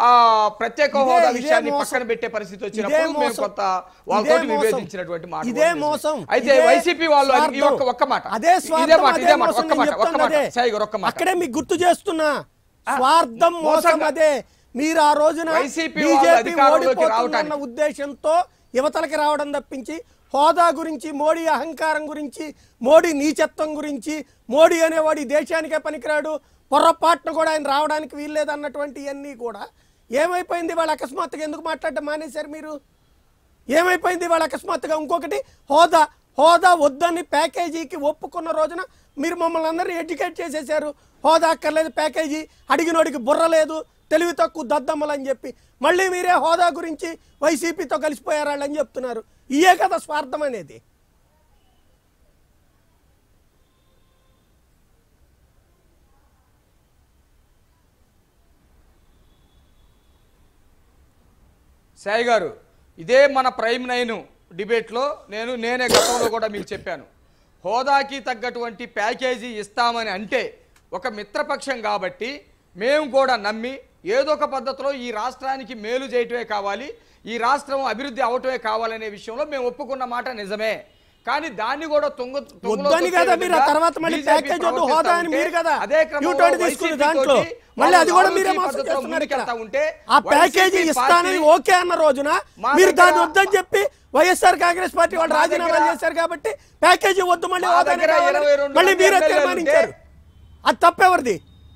ఆ ప్రత్యేక ఇదే- హోదా ఇదే విషయాన్ని మోసం. పక్కన పెట్టే పరిస్థితి ఇదే వచ్చినప్పుడు మేము మోసం. కొంత వాళ్ళతో ఇదే మోసం. విభేదించినటువంటి మాట ఇదే కూడా మోసం. నిజమే. అయితే ఇదే వైసీపీ వాళ్ళు అది- ఈ స్వార్థం. ఒక్క ఒక్క మాట అదే ఇదే స్వార్థం మాట అదే ఇదే మాట మోసం ఒక్క నేను మాట ఒక్క చెప్తాను మాట అదే. సాయి గారు ఒక్క మాట అక్కడే మీకు గుర్తు చేస్తున్నా ఆ, స్వార్థం మోసం మోసంగా- అదే మీరు ఆ రోజున వైసీపీ వాళ్ళు బీజేపీ అధికారంలోకి ఓడిపోతుందన్న రావటానికి. ఉద్దేశంతో యువతలకి రావడం తప్పించి హోదా గురించి మోడీ అహంకారం గురించి మోడీ నీచత్వం గురించి మోడీ అనేవాడు ఈ దేశానికే పనికిరాడు పొర్రపాటున కూడా ఆయన రావడానికి వీల్లేదన్నటువంటి ఇవన్నీ కూడా ఏమైపోయింది వాళ్ళు అకస్మాత్తుగా ఎందుకు మాట్లాడడం మానేశారు మీరు ఏమైపోయింది వాళ్ళ అకస్మాత్తుగా ఇంకొకటి హోదా హోదా వద్దని ప్యాకేజీకి ఒప్పుకున్న రోజున మీరు మమ్మల్ని అందరినీ ఎడ్యుకేట్ చేసేసారు హోదా అక్కర్లేదు ప్యాకేజీ అడిగినోడికి బుర్ర లేదు తెలివి తక్కువ దద్దమ్మలు అని చెప్పి మళ్ళీ మీరే హోదా గురించి వైసీపీతో కలిసిపోయారు వాళ్ళు అని చెప్తున్నారు ఇయే కదా స్వార్థం అనేది సాయి గారు ఇదే మన ప్రైమ్ నైన్ డిబేట్లో నేను నేనే గతంలో కూడా మీకు చెప్పాను హోదాకి తగ్గటువంటి ప్యాకేజీ ఇస్తామని అంటే ఒక మిత్రపక్షం కాబట్టి మేము కూడా నమ్మి ఏదో ఒక పద్ధతిలో ఈ రాష్ట్రానికి మేలు చేయటమే కావాలి ఈ రాష్ట్రం అభివృద్ధి అవటమే కావాలనే విషయంలో మేము ఒప్పుకున్న మాట నిజమే కానీ దాన్ని కూడా తుంగ తుంగలో వద్దని తొక్కే కదా మీరు ఆ విధంగా తర్వాత మళ్ళీ BJP ప్యాకేజ్ వద్దు ప్రవర్తిస్తా హోదా అని ఉంటే, మీరు కదా అదే క్రమంలో యూటర్న్ తీసుకున్న వైసీపీ దాంట్లో తోటి మళ్ళీ అది కూడా వాళ్ళు మీరే ఈ మోసం పద్ధతిలో చేస్తున్నారు ఇక్కడ ముందుకెళ్తా ఉంటే ఆ ప్యాకేజీ వైసీపీ ఇస్తానని పార్టీ ఓకే అన్న రోజున మా మీరు దాన్ని దగ్గర- వద్దని చెప్పి వైఎస్ఆర్ కాంగ్రెస్ పార్టీ వాళ్ళు మా రాజీనామా దగ్గర- చేశారు కాబట్టి ప్యాకేజీ వద్దు మళ్ళీ మా హోదానే దగ్గర కావాలని 22 మళ్ళీ మంది మీరే ఎమ్మెల్యేలు తీర్మానించారు ఉంటే- అది తప్పెవరిది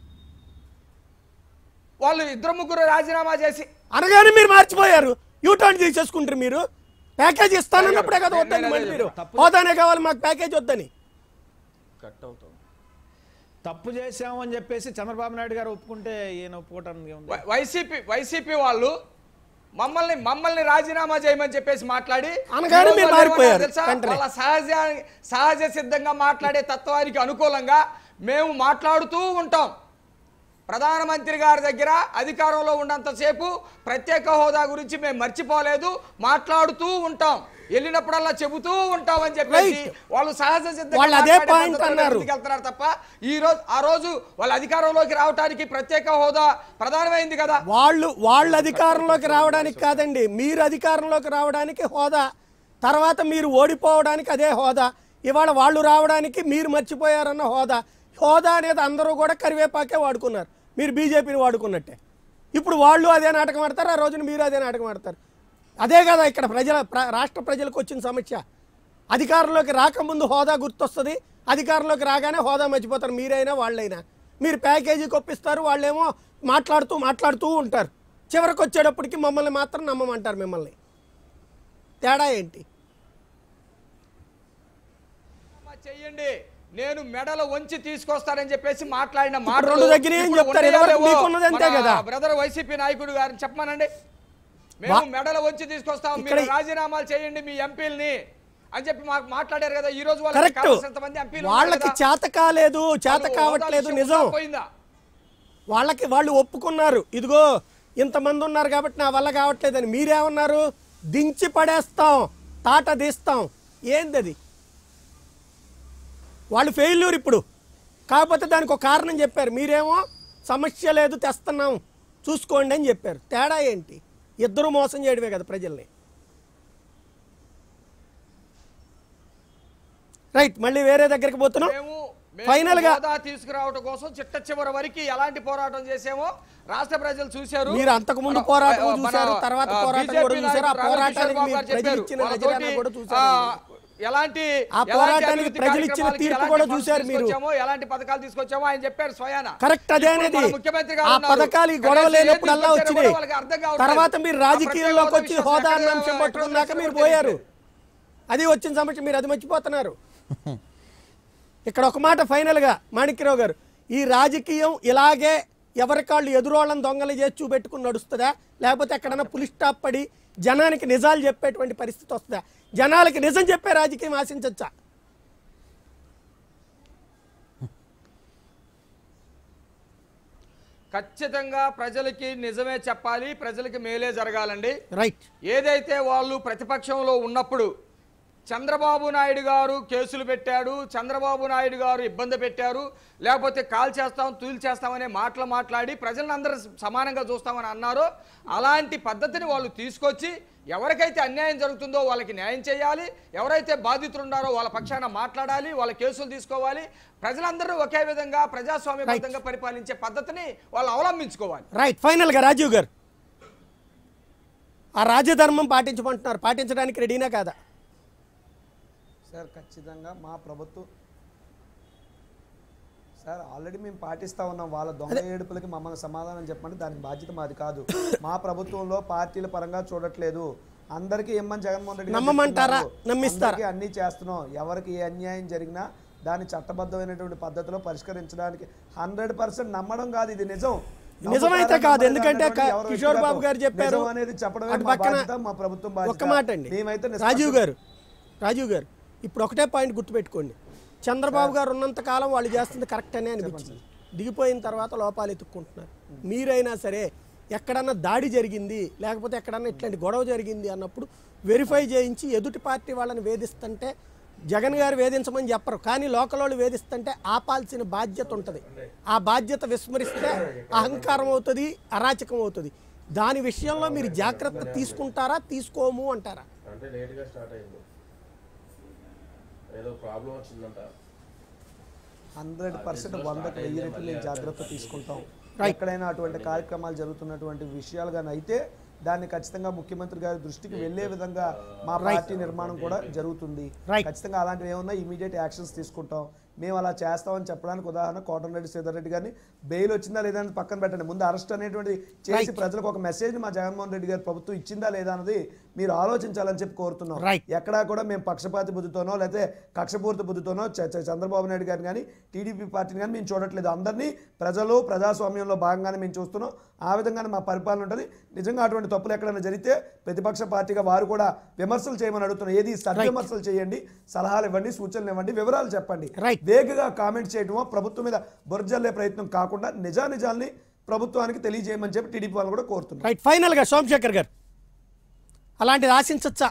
వాళ్ళు ఇద్దరు ముగ్గురు రాజీనామా చేసి అనగానే మీరు మార్చిపోయారు యూటర్న్ తీసేసుకుంటారు మీరు ప్యాకేజ్ ఇస్తానన్నప్పుడే కదా వద్దని నేను మళ్ళీ అదే మీరు తప్పు- హోదానే కావాలి మాకు ప్యాకేజ్ వద్దని కట్ అవుతాం తప్పు చేశాము అని చెప్పేసి చంద్రబాబు నాయుడు గారు ఒప్పుకుంటే ఈయన ఒప్పుకోవటానికి ఉంది వై- వైసీపీ వైసీపీ వాళ్ళు మమ్మల్ని మమ్మల్ని రాజీనామా చేయమని చెప్పేసి మాట్లాడి అనగానే ఈరోజు మీరు వాళ్ళు ఏమన్నారు మారిపోయారు తెలుసా? వెంటనే. వాళ్ళ సహజ సహజ సిద్ధంగా మాట్లాడే తత్వానికి అనుకూలంగా మేము మాట్లాడుతూ ఉంటాం ప్రధానమంత్రి గారి దగ్గర అధికారంలో ఉన్నంతసేపు ప్రత్యేక హోదా గురించి మేము మర్చిపోలేదు మాట్లాడుతూ ఉంటాం వెళ్ళినప్పుడల్లా చెబుతూ ఉంటామని చెప్పేసి Right. వాళ్ళు సహజ సిద్ధంగా వాళ్ళు అదే మాట్లాడే point పద్ధతిలోనే అన్నారు. ముందుకెళ్తున్నారు తప్ప ఈ రోజు ఆ రోజు వాళ్ళ అధికారంలోకి రావడానికి ప్రత్యేక హోదా ప్రధానమైంది కదా వాళ్ళు వాళ్ళు అధికారంలోకి రావడానికి కాదండి మీరు అధికారంలోకి రావడానికి హోదా తర్వాత మీరు ఓడిపోవడానికి అదే హోదా ఇవాళ వాళ్ళు రావడానికి మీరు మర్చిపోయారన్న హోదా హోదా అనేది అందరూ కూడా కరివేపాకే వాడుకున్నారు మీరు బీజేపీని వాడుకున్నట్టే ఇప్పుడు వాళ్ళు అదే నాటకం ఆడతారు ఆ రోజున మీరు అదే నాటకం ఆడతారు అదే కదా ఇక్కడ ప్రజల ప్ర- రాష్ట్ర ప్రజలకు వచ్చిన సమస్య అధికారంలోకి రాకముందు హోదా గుర్తొస్తుంది అధికారంలోకి రాగానే హోదా మర్చిపోతారు మీరైనా వాళ్ళైనా మీరు ప్యాకేజీ కొప్పిస్తారు వాళ్ళేమో మాట్లాడుతూ మాట్లాడుతూ ఉంటారు చివరికి వచ్చేటప్పటికి మమ్మల్ని మాత్రం నమ్మమంటారు మిమ్మల్ని తేడా ఏంటి రాజీనామా చెయ్యండి నేను మెడలు వంచి తీసుకొస్తానని చెప్పేసి మాట్లాడిన మాట రెండు దగ్గర ఏం చెప్తారు? ఇదివరకు మీకున్నది అంతే కదా. బ్రదర్ వైసీపీ నాయకుడు గారిని చెప్పమానండి మేము వా- మెడలు వంచి తీసుకొస్తాం మీరు ఇక్కడ- రాజీనామాలు చేయండి మీ ఎంపీలని అని చెప్పి మాకు మాట్లాడారు కదా ఈ రోజు వాళ్ళకి కరెక్ట్ కావాల్సినంత మంది ఎంపీలు ఉన్నారు వాళ్ళకి కదా. చేత కాలేదు చేత వాళ్ళు కావట్లేదు హోదా నిజం విషయం పోయిందా వాళ్ళకి వాళ్ళు ఒప్పుకున్నారు ఇదిగో ఇంతమంది ఉన్నారు కాబట్టి నా వల్ల కావట్లేదని మీరేమన్నారు దించి పడేస్తాం తాట తీస్తాం ఏంది అది వాళ్ళు ఫెయిల్యూర్ ఇప్పుడు కాకపోతే దానికి ఒక కారణం చెప్పారు మీరేమో సమస్య లేదు తెస్తున్నాం చూసుకోండి అని చెప్పారు తేడా ఏంటి ఇద్దరు మోసం చేయడమే కదా ప్రజల్ని రైట్ మళ్ళీ వేరే దగ్గరికి పోతున్నాం మేము మేము ఫైనల్ గా హోదా తీసుకురావడం కోసం చిట్ట చివరి వరకు ఎలాంటి పోరాటం చేసామో రాష్ట్ర ప్రజలు చూశారు మీరు అంతకు ముందు మన- పోరాటం మన చూశారు, తర్వాత ఆ, పోరాటం BJP కూడా చూశారు. ఆ నాయకుడు పోరాటానికి రాధాకిషోర్ బాబు మీరు గారు ప్రజలు చెప్పారు. ఇచ్చిన వాళ్ళతోటి, నజరానా కూడా చూశారు ఆ, ఎలాంటి ఆ ఎలాంటి పోరాటానికి అభివృద్ధి ప్రజలు ఇచ్చిన కార్యక్రమాలకి తీర్పు ఎలాంటి కూడా ఫండ్స్ చూశారు మీరు. తీసుకొచ్చామో, ఎలాంటి పథకాలు తీసుకొచ్చామో ఆయన చెప్పారు స్వయాన కరెక్ట్ అదే ఇప్పుడు అనేది మన ముఖ్యమంత్రి గారు ఆ ఉన్నారు. పథకాలు ఈ గొడవ కనీసం ఏది లేనప్పుడల్లా తీసుకొచ్చారో వచ్చినాయి కూడా వాళ్ళకి అర్థం కావట్లేదు. తర్వాత మీరు ఆ రాజకీయాల్లోకి ప్రత్యేక వచ్చి హోదా హోదా అన్న విషయం అంశం ఎక్కడ పట్టుకున్నాక ఎక్కడ మీరు ఎక్కడ పోయారు తెలియదు. అది వచ్చిన సమస్య మీరు అది మర్చిపోతున్నారు ఇక్కడ ఒక మాట ఫైనల్గా మాణిక్యరావు గారు ఈ రాజకీయం ఇలాగే ఎవరికాళ్ళు ఎదురోళ్ళని దొంగలు చేసి చూపెట్టుకుని నడుస్తుందా లేకపోతే ఎక్కడన్నా పులి స్టాప్ పడి జనానికి నిజాలు చెప్పేటువంటి పరిస్థితి వస్తుందా జనాలకి నిజం చెప్పే రాజకీయం ఆశించచ్చా ఖచ్చితంగా ప్రజలకి నిజమే చెప్పాలి ప్రజలకి మేలే జరగాలండి రైట్ ఏదైతే వాళ్ళు ప్రతిపక్షంలో ఉన్నప్పుడు చంద్రబాబు నాయుడు గారు కేసులు పెట్టాడు చంద్రబాబు నాయుడు గారు ఇబ్బంది పెట్టారు లేకపోతే కాల్ చేస్తాం తూలు చేస్తామనే మాటలు మాట్లాడి ప్రజలను అందరూ సమానంగా చూస్తామని అన్నారు అలాంటి పద్ధతిని వాళ్ళు తీసుకొచ్చి ఎవరికైతే అన్యాయం జరుగుతుందో వాళ్ళకి న్యాయం చేయాలి ఎవరైతే బాధితులు ఉన్నారో వాళ్ళ పక్షాన మాట్లాడాలి వాళ్ళ కేసులు తీసుకోవాలి ప్రజలందరూ ఒకే విధంగా ప్రజాస్వామ్యబద్ధంగా పరిపాలించే పద్ధతిని వాళ్ళు అవలంబించుకోవాలి రైట్ ఫైనల్గా రాజీవ్ గారు ఆ రాజధర్మం పాటించమంటున్నారు పాటించడానికి రెడీనా కాదా సార్ ఖచ్చితంగా మా ప్రభుత్వం సార్ ఆల్రెడీ మేము పాటిస్తా ఉన్నాం వాళ్ళ దొంగ ఏడుపులకి మమ్మల్ని సమాధానం చెప్పండి దానికి బాధ్యత మాది కాదు మా ప్రభుత్వంలో పార్టీల పరంగా చూడట్లేదు అందరికీ ఇమ్మని జగన్మోహన్ రెడ్డి గారు నమ్మమంటారా? చెప్తున్నారు. నమ్మిస్తారా? అందరికీ అన్నీ చేస్తున్నాం ఎవరికి ఏ అన్యాయం జరిగినా దాన్ని చట్టబద్ధమైనటువంటి పద్ధతిలో పరిష్కరించడానికి హండ్రెడ్ పర్సెంట్ నమ్మడం కాదు ఇది నిజం నిజమైతే కాదు నమ్ముతారా, ఎందుకంటే నమ్మరా క- ఎవరో కిషోర్ బాబు వ్యక్తిగతం. గారు చెప్పారు నిజం అనేది చెప్పడమే అటు మా పక్కన బాధ్యత, మా ప్రభుత్వం బాధ్యత ఒక్క మాట అండి మేమైతే రాజీవ్ నిష్పక్ష- గారు రాజీవ్ గారు ఇప్పుడు ఒకటే పాయింట్ గుర్తుపెట్టుకోండి చంద్రబాబు గారు ఉన్నంత కాలం వాళ్ళు చేస్తుంది కరెక్ట్ అనే అనిపించింది దిగిపోయిన తర్వాత లోపాలు ఎత్తుక్కుంటున్నారు మీరైనా సరే ఎక్కడన్నా దాడి జరిగింది లేకపోతే ఎక్కడన్నా ఇట్లాంటి గొడవ జరిగింది అన్నప్పుడు వెరిఫై చేయించి ఎదుటి పార్టీ వాళ్ళని వేధిస్తుంటే జగన్ గారు వేధించమని చెప్పరు కానీ లోకల్ వాళ్ళు వేధిస్తుంటే ఆపాల్సిన బాధ్యత ఉంటుంది ఆ బాధ్యత విస్మరిస్తే అహంకారం అవుతుంది అరాచకం అవుతుంది దాని విషయంలో మీరు జాగ్రత్త తీసుకుంటారా తీసుకోము అంటారా అంటే లేట్గా స్టార్ట్ అయింది ఏదో ప్రాబ్లం వచ్చిందంట హండ్రెడ్ పర్సెంట్ వందకు వెయ్యి రెట్లు మేము జాగ్రత్త తీసుకుంటాం ఎక్కడైనా అటువంటి కార్యక్రమాలు జరుగుతున్నటువంటి విషయాలు కానీ అయితే దాన్ని ఖచ్చితంగా ముఖ్యమంత్రి గారి దృష్టికి వెళ్లే విధంగా మా పార్టీ నిర్మాణం కూడా జరుగుతుంది Right. ఖచ్చితంగా అలాంటివి ఏమన్నా ఇమీడియట్ యాక్షన్స్ తీసుకుంటాం మేము అలా చేస్తామని చెప్పడానికి ఉదాహరణ కోటంరెడ్డి శ్రీధర్ రెడ్డి గారిని బెయిల్ వచ్చిందా లేదా అని పక్కన పెట్టండి ముందు అరెస్ట్ అనేటువంటి చేసి ప్రజలకు ఒక మెసేజ్ మా జగన్మోహన్ రెడ్డి గారి ప్రభుత్వం ఇచ్చిందా లేదా అన్నది మీరు ఆలోచించాలని చెప్పి కోరుతున్నాం Right. ఎక్కడా కూడా మేము పక్షపాతి బుద్ధితోనో లేకపోతే కక్షపూర్తి బుద్ధితోనో చ- చ- చంద్రబాబు నాయుడు గారిని కానీ టీడీపీ పార్టీని కానీ మేము చూడట్లేదు అందరినీ ప్రజలు ప్రజాస్వామ్యంలో భాగంగానే మేము చూస్తున్నాం ఆ విధంగానే మా పరిపాలన ఉంటుంది నిజంగా అటువంటి తప్పులు ఎక్కడైనా జరిగితే ప్రతిపక్ష పార్టీగా వారు కూడా విమర్శలు చేయమని అడుగుతున్నాం ఏది సద్విమర్శలు చేయండి సలహాలు ఇవ్వండి సూచనలు ఇవ్వండి వివరాలు చెప్పండి Right. వేగంగా కామెంట్ చేయడమో ప్రభుత్వం మీద బురజల్లే ప్రయత్నం కాకుండా నిజానిజాల్ని ప్రభుత్వానికి తెలియజేయమని చెప్పి టీడీపీ వాళ్ళు కూడా కోరుతున్నారు రైట్ ఫైనల్గా సోమశేఖర్ గారు అలాంటిది ఆశించచ్చా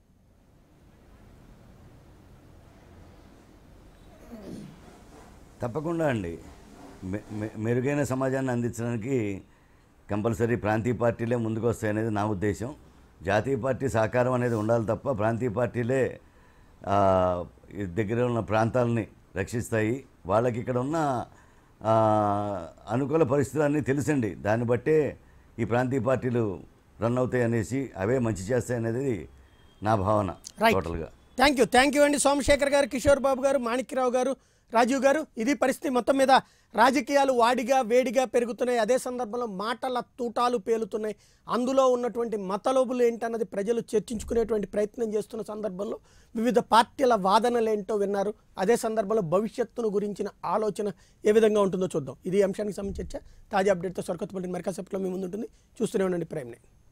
తప్పకుండా అండి మె- మె- మెరుగైన సమాజాన్ని అందించడానికి కంపల్సరీ ప్రాంతీయ పార్టీలే ముందుకు వస్తాయనేది నా ఉద్దేశం జాతీయ పార్టీ సహకారం అనేది ఉండాలి తప్ప ప్రాంతీయ పార్టీలే ఆ, ఈ దగ్గర ఉన్న ప్రాంతాలని రక్షిస్తాయి వాళ్ళకి ఇక్కడ ఉన్న ఆ, అనుకూల పరిస్థితులన్నీ తెలుసండి దాన్ని బట్టే ఈ ప్రాంతీయ పార్టీలు రన్ అవుతాయి అనేసి అవే మంచి చేస్తాయి అనేది నా భావన రైట్ టోటల్గా థ్యాంక్ యూ థ్యాంక్ యూ అండి సోమశేఖర్ గారు కిషోర్ బాబు గారు మాణిక్యరావు గారు రాజీవ్ గారు ఇది పరిస్థితి మొత్తం మీద రాజకీయాలు వాడిగా వేడిగా పెరుగుతున్నాయి అదే సందర్భంలో మాటల తూటాలు పేలుతున్నాయి అందులో ఉన్నటువంటి మతలోబులు ఏంటన్నది ప్రజలు చర్చించుకునేటువంటి ప్రయత్నం చేస్తున్న సందర్భంలో వివిధ పార్టీల వాదనలు ఏంటో విన్నారు అదే సందర్భంలో భవిష్యత్తును గురించిన ఆలోచన ఏ విధంగా ఉంటుందో చూద్దాం ఇది ఈ అంశానికి సంబంధించి చర్చ తాజా అప్డేట్తో స్వర్గత్తుపల్లి మరికాసేపట్లో మీ ముందు ఉంటుంది చూస్తూనే ఉండండి ప్రైమ్ నైన్